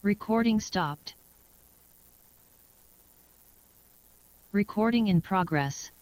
Recording stopped. Recording in progress.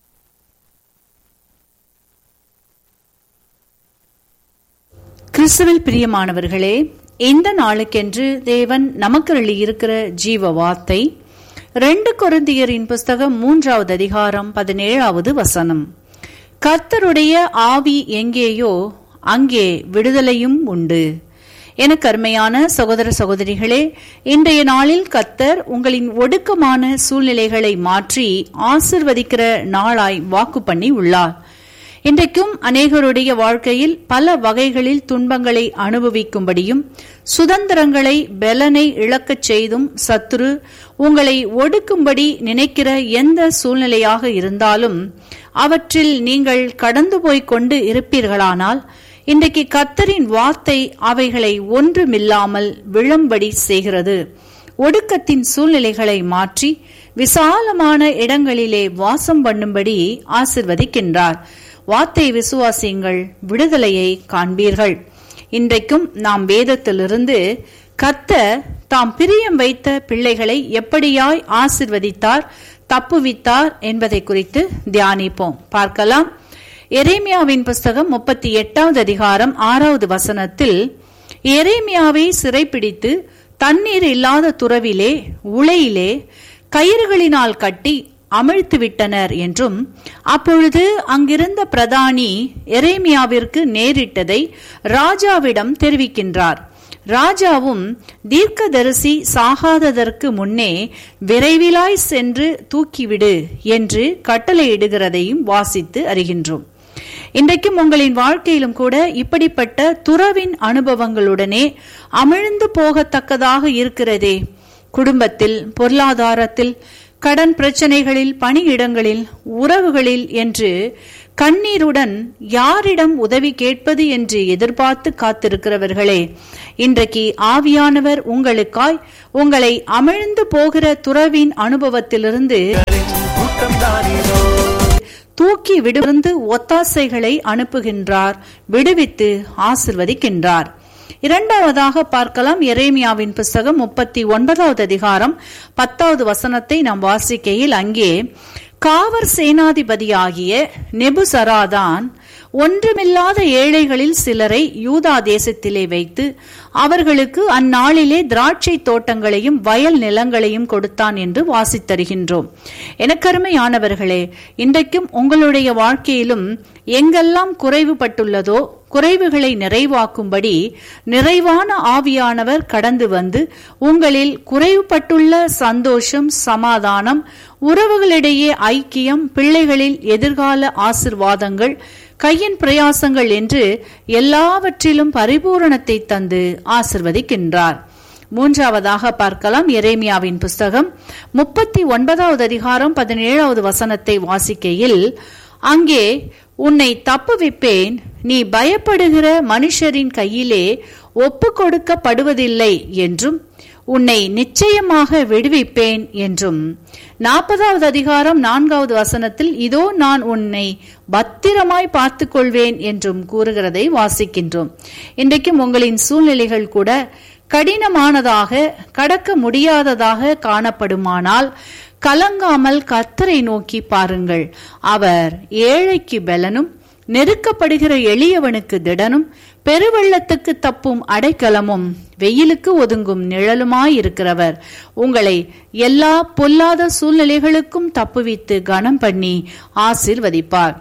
கிறிஸ்துவில் பிரியமானவர்களே இந்த நாளுக்கென்று தேவன் நமக்கு இருக்கிற ஜீவ வார்த்தை ரெண்டு கொரிந்தியரின் புஸ்தகம் மூன்றாவது அதிகாரம் பதினேழாவது வசனம் கர்த்தருடைய ஆவி எங்கேயோ அங்கே விடுதலையும் உண்டு எனக்கு அருமையான சகோதர சகோதரிகளே இன்றைய நாளில் கர்த்தர் உங்களின் ஒடுக்கமான சூழ்நிலைகளை மாற்றி ஆசிர்வதிக்கிற நாளாய் வாக்கு பண்ணி உள்ளார் இன்றைக்கும் அநேகருடைய வாழ்க்கையில் பல வகைகளில் துன்பங்களை அனுபவிக்கும்படியும் சுதந்திரங்களை பலனை இழக்கச் செய்தும் சத்துரு உங்களை ஒடுக்கும்படி நினைக்கிற எந்த சூழ்நிலையாக இருந்தாலும் அவற்றில் நீங்கள் கடந்து போய்க் கொண்டு இருப்பீர்களானால் இன்றைக்கு கத்தரின் வார்த்தை அவைகளை ஒன்றுமில்லாமல் விழும்படி செய்கிறது ஒடுக்கத்தின் சூழ்நிலைகளை மாற்றி விசாலமான இடங்களிலே வாசம் பண்ணும்படி ஆசிர்வதிக்கின்றார் வார்த்தை விசுவாசியுங்கள் விடுதலையை காண்பீர்கள் இன்றைக்கும் நாம் வேதத்திலிருந்து கத்த தாம் பிரியம் வைத்த பிள்ளைகளை எப்படியாய் ஆசிர்வதித்தார் தப்புவித்தார் என்பதை குறித்து தியானிப்போம் பார்க்கலாம் எரேமியாவின் புஸ்தகம் முப்பத்தி எட்டாவது அதிகாரம் ஆறாவது வசனத்தில் எரேமியாவை சிறைப்பிடித்து தண்ணீர் இல்லாத துறவிலே உளையிலே கயிறுகளினால் கட்டி அமிழ்த்து விட்டனர் என்றும் அப்பொழுது அங்கிருந்த பிரதானி எரேமியாவிற்கு நேரிட்டதை ராஜாவிடம் தெரிவிக்கின்றார் ராஜாவும் தீர்க்கதரிசி சாகாததற்கு முன்னே விரைவிலாய் சென்று தூக்கிவிடு என்று கட்டளையிடுகிறதையும் வாசித்து அறிகின்றோம் இன்றைக்கும் உங்களின் வாழ்க்கையிலும் கூட இப்படிப்பட்ட துறவின் அனுபவங்களுடனே அமிழ்ந்து போகத்தக்கதாக இருக்கிறதே குடும்பத்தில் பொருளாதாரத்தில் கடன் பிரச்சனைகளில் பணியிடங்களில் உறவுகளில் என்று கண்ணீருடன் யாரிடம் உதவி கேட்பது என்று எதிர்பார்த்து காத்திருக்கிறவர்களே இன்றைக்கு ஆவியானவர் உங்களுக்காய் உங்களை அமிழ்ந்து போகிற துறவின் அனுபவத்திலிருந்து தூக்கி விடுவிந்து ஒத்தாசைகளை அனுப்புகின்றார் விடுவித்து ஆசிர்வதிக்கின்றார் இரண்டாவதாக பார்க்கலாம் எரேமியாவின் புஸ்தகம் முப்பத்தி ஒன்பதாவது அதிகாரம் பத்தாவது வசனத்தை நாம் வாசிக்கையில் அங்கே காவர் சேனாதிபதியாகிய நெபுசராதான் ஒன்றுமில்லாத ஏழைகளில் சிலரை யூதா தேசத்திலே வைத்து அவர்களுக்கு அந்நாளிலே திராட்சை தோட்டங்களையும் வயல் நிலங்களையும் கொடுத்தான் என்று வாசித்தருகின்றோம் எனக்கருமையானவர்களே இன்றைக்கும் உங்களுடைய வாழ்க்கையிலும் எங்கெல்லாம் குறைவுபட்டுள்ளதோ குறைவுகளை நிறைவாக்கும்படி நிறைவான ஆவியானவர் கடந்து வந்து உங்களில் குறைவுபட்டுள்ள சந்தோஷம் சமாதானம் உறவுகளிடையே ஐக்கியம் பிள்ளைகளில் எதிர்கால ஆசிர்வாதங்கள் கையின் பிரயாசங்கள் என்று எல்லாவற்றிலும் பரிபூரணத்தை தந்து ஆசிர்வதிக்கின்றார் மூன்றாவதாக பார்க்கலாம் எரேமியாவின் புஸ்தகம் முப்பத்தி ஒன்பதாவது அதிகாரம் பதினேழாவது வசனத்தை வாசிக்கையில் அங்கே உன்னை தப்புவிப்பேன் நீ பயப்படுகிற மனுஷரின் கையிலே ஒப்பு கொடுக்கப்படுவதில்லை என்றும் உன்னை நிச்சயமாக விடுவிப்பேன் என்றும் நாற்பதாவது அதிகாரம் நான்காவது வசனத்தில் இதோ நான் உன்னை பத்திரமாய் பார்த்து கொள்வேன் என்றும் கூறுகிறதை வாசிக்கின்றோம் இன்றைக்கும் உங்களின் சூழ்நிலைகள் கூட கடினமானதாக கடக்க முடியாததாக காணப்படுமானால் கலங்காமல் கத்தரை நோக்கி பாருங்கள் அவர் ஏழைக்கு பலனும் நெருக்கப்படுகிற எளியவனுக்கு திடனும் பெருவெள்ளத்துக்கு தப்பும் அடைக்கலமும் வெயிலுக்கு ஒதுங்கும் நிழலுமாயிருக்கிறவர் உங்களை எல்லா பொல்லாத சூழ்நிலைகளுக்கும் தப்புவித்து கனம் பண்ணி ஆசிர்வதிப்பார்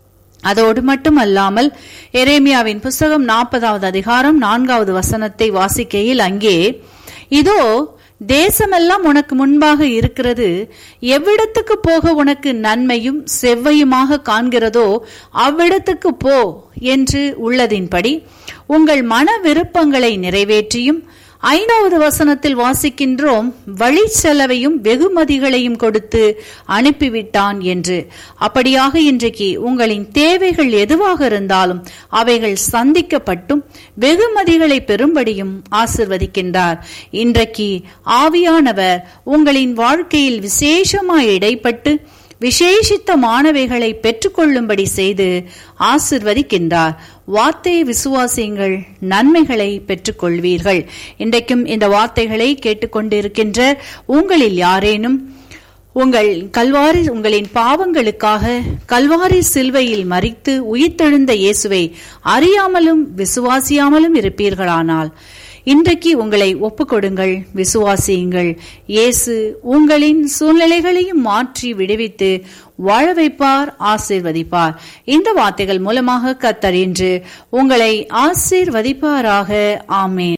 அதோடு மட்டுமல்லாமல் எரேமியாவின் புஸ்தகம் நாற்பதாவது அதிகாரம் நான்காவது வசனத்தை வாசிக்கையில் அங்கே இதோ தேசமெல்லாம் உனக்கு முன்பாக இருக்கிறது எவ்விடத்துக்கு போக உனக்கு நன்மையும் செவ்வையுமாக காண்கிறதோ அவ்விடத்துக்கு போ என்று உள்ளதின்படி உங்கள் மன விருப்பங்களை நிறைவேற்றியும் ஐந்தாவது வசனத்தில் வாசிக்கின்றோம் வழி செலவையும் வெகுமதிகளையும் கொடுத்து அனுப்பிவிட்டான் என்று அப்படியாக இன்றைக்கு உங்களின் தேவைகள் எதுவாக இருந்தாலும் அவைகள் சந்திக்கப்பட்டும் வெகுமதிகளை பெறும்படியும் ஆசிர்வதிக்கின்றார் இன்றைக்கு ஆவியானவர் உங்களின் வாழ்க்கையில் விசேஷமாய் இடைப்பட்டு விசேஷித்த மாணவைகளை பெற்றுக்கொள்ளும்படி செய்து ஆசிர்வதிக்கின்றார் வார்த்தையை விசுவாசியுங்கள் நன்மைகளை பெற்றுக்கொள்வீர்கள் இன்றைக்கும் இந்த வார்த்தைகளை கேட்டுக்கொண்டிருக்கின்ற உங்களில் யாரேனும் உங்கள் கல்வாரி உங்களின் பாவங்களுக்காக கல்வாரி சிலுவையில் மறித்து உயிர்த்தெழுந்த இயேசுவை அறியாமலும் விசுவாசியாமலும் இருப்பீர்களானால் இன்றைக்கு உங்களை ஒப்புக்கொடுங்கள் விசுவாசியுங்கள் இயேசு உங்களின் சூழ்நிலைகளையும் மாற்றி விடுவித்து வாழ வைப்பார் ஆசீர்வதிப்பார் இந்த வார்த்தைகள் மூலமாக கத்தர் இன்று உங்களை ஆசீர்வதிப்பாராக ஆமேன்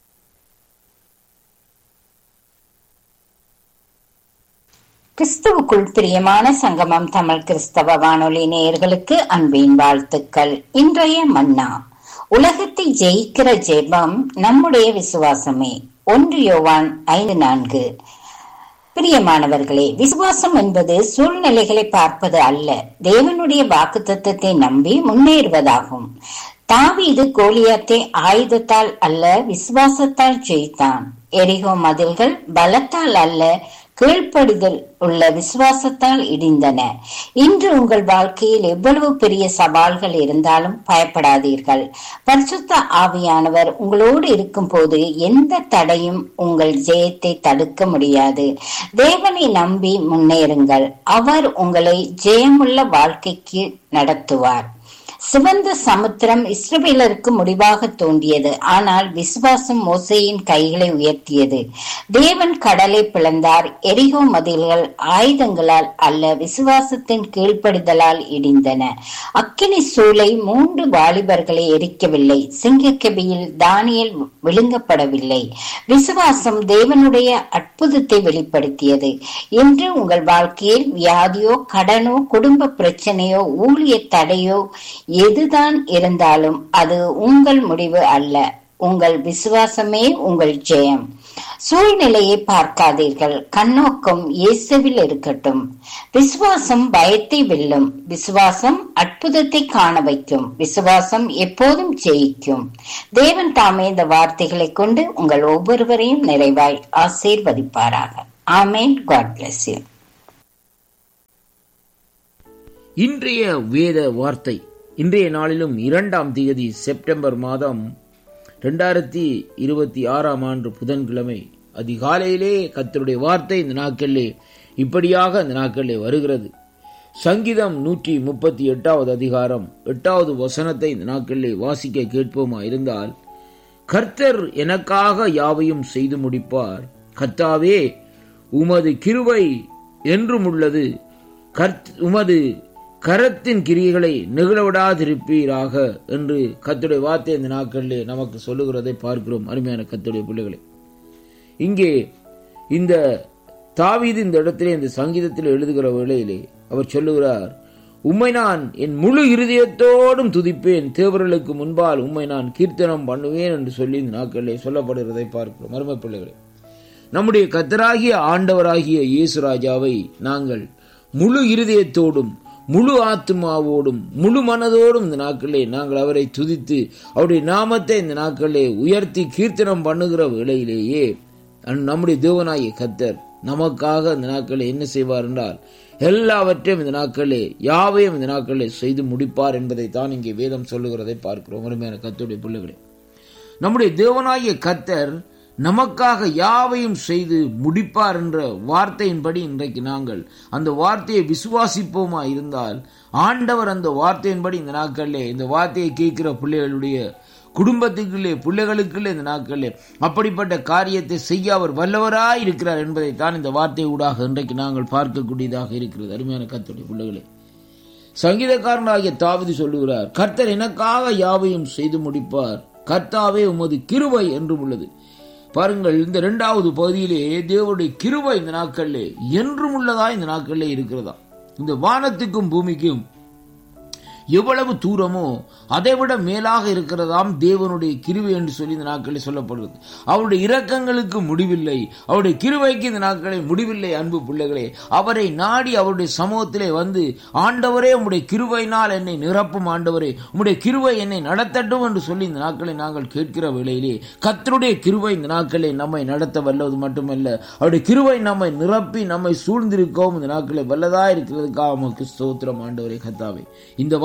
கிறிஸ்துவுக்குள் பிரியமான சங்கமம் தமிழ் கிறிஸ்தவ வானொலி நேயர்களுக்கு அன்பின் வாழ்த்துக்கள் இன்றைய மன்னா உலகத்தை ஜெயிக்கிற ஜெபம் நம்முடைய விசுவாசமே ஒன்று யோவான் ஐந்து நான்கு பிரியமானவர்களே விசுவாசம் என்பது சூழ்நிலைகளை பார்ப்பது அல்ல தேவனுடைய வாக்கு நம்பி முன்னேறுவதாகும் தாவீது கோலியாத்தை ஆயுதத்தால் அல்ல விசுவாசத்தால் ஜெயித்தான் எரிகோ மதில்கள் பலத்தால் அல்ல கீழ்ப்படிதல் உள்ள விசுவாசத்தால் இடிந்தன இன்று உங்கள் வாழ்க்கையில் எவ்வளவு பெரிய சவால்கள் இருந்தாலும் பயப்படாதீர்கள் பரிசுத்த ஆவியானவர் உங்களோடு இருக்கும் போது எந்த தடையும் உங்கள் ஜெயத்தை தடுக்க முடியாது தேவனை நம்பி முன்னேறுங்கள் அவர் உங்களை ஜெயமுள்ள வாழ்க்கைக்கு நடத்துவார் சிவந்த சமுத்திரம் இஸ்ரவேலருக்கு முடிவாக தோன்றியது ஆனால் விசுவாசம் மோசையின் கைகளை உயர்த்தியது தேவன் கடலை பிளந்தார் எரிகோ மதில்கள் ஆயுதங்களால் அல்ல விசுவாசத்தின் கீழ்ப்படிதலால் இடிந்தன அக்கினி சூளை மூன்று வாலிபர்களை எரிக்கவில்லை சிங்கக்கபியில் தானியல் விழுங்கப்படவில்லை விசுவாசம் தேவனுடைய அற்புதத்தை வெளிப்படுத்தியது இன்று உங்கள் வாழ்க்கையில் வியாதியோ கடனோ குடும்ப பிரச்சனையோ ஊழிய தடையோ எதுதான் இருந்தாலும் அது உங்கள் முடிவு அல்ல உங்கள் விசுவாசமே உங்கள் ஜெயம் சூழ்நிலையை பார்க்காதீர்கள் கண்ணோக்கம் இயேசுவில் இருக்கட்டும் விசுவாசம் பயத்தை வெல்லும் விசுவாசம் அற்புதத்தை காண வைக்கும் விசுவாசம் எப்போதும் ஜெயிக்கும் தேவன் தாமே இந்த வார்த்தைகளை கொண்டு உங்கள் ஒவ்வொருவரையும் நிறைவாய் ஆசீர்வதிப்பாராக ஆமேன் காட் பிளஸ் யூ இன்றைய வேத வார்த்தை இன்றைய நாளிலும் இரண்டாம் தேதி செப்டம்பர் மாதம் ரெண்டாயிரத்தி இருபத்தி ஆறாம் ஆண்டு புதன்கிழமை அதிகாலையிலே கத்தருடைய வார்த்தை இந்த நாட்களிலே இப்படியாக இந்த நாட்களிலே வருகிறது சங்கீதம் நூற்றி முப்பத்தி எட்டாவது அதிகாரம் எட்டாவது வசனத்தை இந்த நாட்களிலே வாசிக்க கேட்போமா இருந்தால் கர்த்தர் எனக்காக யாவையும் செய்து முடிப்பார் கர்த்தாவே உமது கிருவை என்றும் உள்ளது கர்த் உமது கரத்தின் கிரியைகளை நிகழவிடாதிருப்பீராக என்று கத்துடைய வார்த்தை இந்த நாட்களிலே நமக்கு சொல்லுகிறதை பார்க்கிறோம் அருமையான கத்துடைய பிள்ளைகளை இங்கே இந்த தாவீது இந்த இடத்திலே இந்த சங்கீதத்தில் எழுதுகிற வேளையிலே அவர் சொல்லுகிறார் உம்மை நான் என் முழு இருதயத்தோடும் துதிப்பேன் தேவர்களுக்கு முன்பால் உம்மை நான் கீர்த்தனம் பண்ணுவேன் என்று சொல்லி இந்த நாட்களிலே சொல்லப்படுகிறதை பார்க்கிறோம் அருமை பிள்ளைகளே நம்முடைய கத்தராகிய ஆண்டவராகிய இயேசு ராஜாவை நாங்கள் முழு இருதயத்தோடும் முழு ஆத்மாவோடும் முழு மனதோடும் இந்த நாட்களிலே நாங்கள் அவரை துதித்து அவருடைய நாமத்தை இந்த நாட்களிலே உயர்த்தி கீர்த்தனம் பண்ணுகிற வேளையிலேயே நம்முடைய தேவனாகிய கத்தர் நமக்காக இந்த நாட்களில் என்ன செய்வார் என்றால் எல்லாவற்றையும் இந்த நாட்களிலே யாவையும் இந்த நாட்களிலே செய்து முடிப்பார் என்பதை தான் இங்கே வேதம் சொல்லுகிறதை பார்க்கிறோம் அருமையான கத்தருடைய பிள்ளைகளே நம்முடைய தேவனாகிய கத்தர் நமக்காக யாவையும் செய்து முடிப்பார் என்ற வார்த்தையின்படி இன்றைக்கு நாங்கள் அந்த வார்த்தையை விசுவாசிப்போமா இருந்தால் ஆண்டவர் அந்த வார்த்தையின்படி இந்த நாட்களிலே இந்த வார்த்தையை கேட்கிற பிள்ளைகளுடைய குடும்பத்துக்குள்ளே பிள்ளைகளுக்குள்ளே இந்த நாட்களிலே அப்படிப்பட்ட காரியத்தை செய்ய அவர் வல்லவராய் இருக்கிறார் என்பதை தான் இந்த வார்த்தை ஊடாக இன்றைக்கு நாங்கள் பார்க்கக்கூடியதாக இருக்கிறது அருமையான கத்துடைய பிள்ளைகளே சங்கீதக்காரனாகிய தாவதி சொல்லுகிறார் கர்த்தர் எனக்காக யாவையும் செய்து முடிப்பார் கர்த்தாவே உமது கிருவை என்றும் உள்ளது பாருங்கள் இந்த இரண்டாவது பகுதியிலே தேவனுடைய கிருவை இந்த நாட்களிலே என்றும் உள்ளதா இந்த நாட்களிலே இருக்கிறதா இந்த வானத்துக்கும் பூமிக்கும் எவ்வளவு தூரமோ அதைவிட மேலாக இருக்கிறதாம் தேவனுடைய கிருவை என்று சொல்லி இந்த நாட்களில் சொல்லப்படுகிறது அவருடைய இரக்கங்களுக்கு முடிவில்லை அவருடைய கிருவைக்கு இந்த நாட்களில் முடிவில்லை அன்பு பிள்ளைகளே அவரை நாடி அவருடைய சமூகத்திலே வந்து ஆண்டவரே உம்முடைய கிருவையினால் என்னை நிரப்பும் ஆண்டவரே உம்முடைய கிருவை என்னை நடத்தட்டும் என்று சொல்லி இந்த நாட்களை நாங்கள் கேட்கிற வேளையிலே கத்தருடைய கிருவை இந்த நாட்களை நம்மை நடத்த வல்லது மட்டுமல்ல அவருடைய கிருவை நம்மை நிரப்பி நம்மை சூழ்ந்திருக்கவும் இந்த நாட்களை வல்லதா இருக்கிறதுக்காக நமக்கு ஸ்தோத்திரம் ஆண்டவரே கத்தாவே இந்த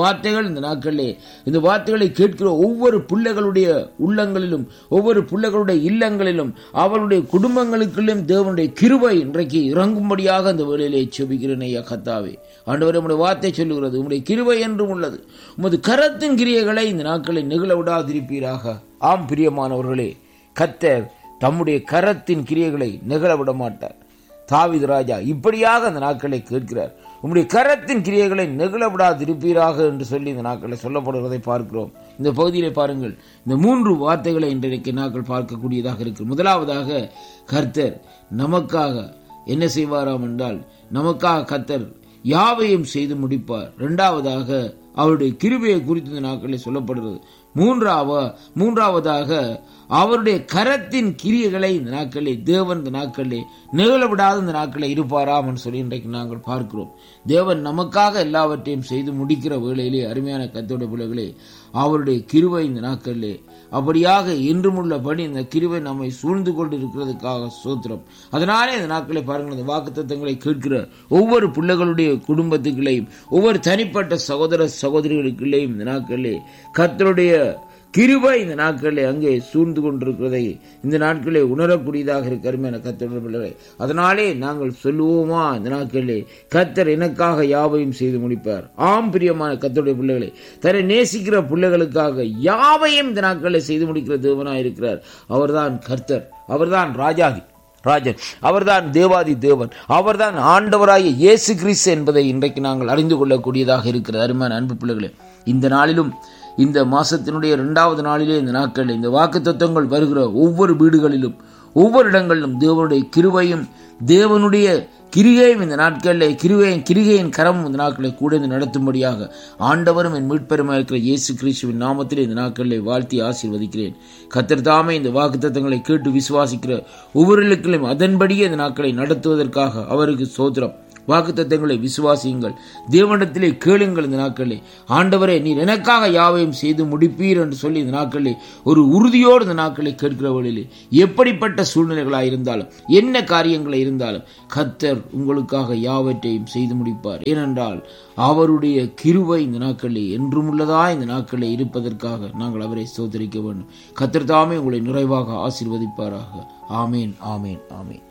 வார்த்தைகள் இந்த நாட்களிலே இந்த வார்த்தைகளை கேட்கிற ஒவ்வொரு பிள்ளைகளுடைய உள்ளங்களிலும் ஒவ்வொரு பிள்ளைகளுடைய இல்லங்களிலும் அவருடைய குடும்பங்களுக்குள்ளும் தேவனுடைய கிருபை இன்றைக்கு இறங்கும்படியாக அந்த வேளையிலே செபிக்கிறேன் ஐயா கத்தாவே ஆண்டவர் உடைய வார்த்தை சொல்லுகிறது உங்களுடைய கிருபை என்றும் உள்ளது உமது கரத்தின் கிரியைகளை இந்த நாட்களை நிகழ விடாதிருப்பீராக ஆம் பிரியமானவர்களே கத்தர் தம்முடைய கரத்தின் கிரியைகளை நிகழ விட மாட்டார் தாவித ராஜா இப்படியாக அந்த நாட்களை கேட்கிறார் உம்முடைய கரத்தின் கிரியைகளை நெகிழ விடாதிருப்பீராக என்று சொல்லி இந்த நாட்களில் சொல்லப்படுவதை பார்க்கிறோம் இந்த பகுதியிலே பாருங்கள் இந்த மூன்று வார்த்தைகளை இன்றைக்கு நாட்கள் பார்க்கக்கூடியதாக இருக்கு முதலாவதாக கர்த்தர் நமக்காக என்ன செய்வாராம் என்றால் நமக்காக கர்த்தர் யாவையும் செய்து முடிப்பார் இரண்டாவதாக அவருடைய கிருபையை குறித்து இந்த நாட்களில் சொல்லப்படுகிறது மூன்றாவ மூன்றாவதாக அவருடைய கரத்தின் கிரியைகளை இந்த நாட்களில் தேவன் இந்த நாட்களில் நிகழ விடாத இந்த நாட்களில் இருப்பாராம் என்று சொல்லி இன்றைக்கு நாங்கள் பார்க்கிறோம் தேவன் நமக்காக எல்லாவற்றையும் செய்து முடிக்கிற வேளையிலே அருமையான கத்தோட பிள்ளைகளே அவருடைய கிருவை இந்த நாட்களிலே அப்படியாக என்றுமுள்ள பணி இந்த கிருவை நம்மை சூழ்ந்து கொண்டு இருக்கிறதுக்காக சோத்திரம் அதனாலே இந்த நாட்களை பாருங்கள் இந்த வாக்கு தத்தங்களை கேட்கிற ஒவ்வொரு பிள்ளைகளுடைய குடும்பத்துக்குள்ளேயும் ஒவ்வொரு தனிப்பட்ட சகோதர சகோதரிகளுக்குள்ளேயும் இந்த நாட்களிலே கர்த்தருடைய கிருபை இந்த நாட்களிலே அங்கே சூழ்ந்து கொண்டிருக்கிறதை இந்த நாட்களே உணரக்கூடியதாக இருக்க அருமையான கத்தருடைய பிள்ளைகளை அதனாலே நாங்கள் சொல்லுவோமா இந்த நாட்களிலே கத்தர் எனக்காக யாவையும் செய்து முடிப்பார் ஆம் பிரியமான கத்தருடைய பிள்ளைகளை தன்னை நேசிக்கிற பிள்ளைகளுக்காக யாவையும் இந்த நாட்களில் செய்து முடிக்கிற தேவனாய் இருக்கிறார் அவர்தான் கர்த்தர் அவர்தான் ராஜாதி ராஜன் அவர்தான் தேவாதி தேவன் அவர்தான் ஆண்டவராய இயேசு கிறிஸ்து என்பதை இன்றைக்கு நாங்கள் அறிந்து கொள்ளக்கூடியதாக இருக்கிறது அருமையான அன்பு பிள்ளைகளே இந்த நாளிலும் இந்த மாசத்தினுடைய இரண்டாவது நாளிலே இந்த நாட்களில் இந்த வாக்கு தத்துவங்கள் வருகிற ஒவ்வொரு வீடுகளிலும் ஒவ்வொரு இடங்களிலும் தேவனுடைய கிருபையும் தேவனுடைய கிரிகையும் இந்த நாட்களில் கிருகையின் கிரிகையின் கரமும் இந்த நாட்களை கூட இந்த நடத்தும்படியாக ஆண்டவரும் என் மீட்பெருமாக இருக்கிற இயேசு கிறிஸ்துவின் நாமத்தில் இந்த நாட்களில் வாழ்த்தி ஆசீர்வதிக்கிறேன் கத்தர் தாமே இந்த வாக்குத்தத்தங்களை கேட்டு விசுவாசிக்கிற ஒவ்வொருக்கும் அதன்படியே இந்த நாட்களை நடத்துவதற்காக அவருக்கு சோத்திரம் வாக்குத்தத்தங்களை விசுவாசியுங்கள் தேவனிடத்திலே கேளுங்கள் இந்த நாட்களே ஆண்டவரே நீர் எனக்காக யாவையும் செய்து முடிப்பீர் என்று சொல்லி இந்த நாட்களே ஒரு உறுதியோடு இந்த நாட்களை கேட்கிற வழியிலே எப்படிப்பட்ட சூழ்நிலைகளாக இருந்தாலும் என்ன காரியங்களை இருந்தாலும் கத்தர் உங்களுக்காக யாவற்றையும் செய்து முடிப்பார் ஏனென்றால் அவருடைய கிருவை இந்த நாட்களிலே என்றும் உள்ளதா இந்த நாட்களில் இருப்பதற்காக நாங்கள் அவரை சோதரிக்க வேண்டும் கத்தர் தாமே உங்களை நிறைவாக ஆசீர்வதிப்பாராக ஆமேன் ஆமேன் ஆமேன்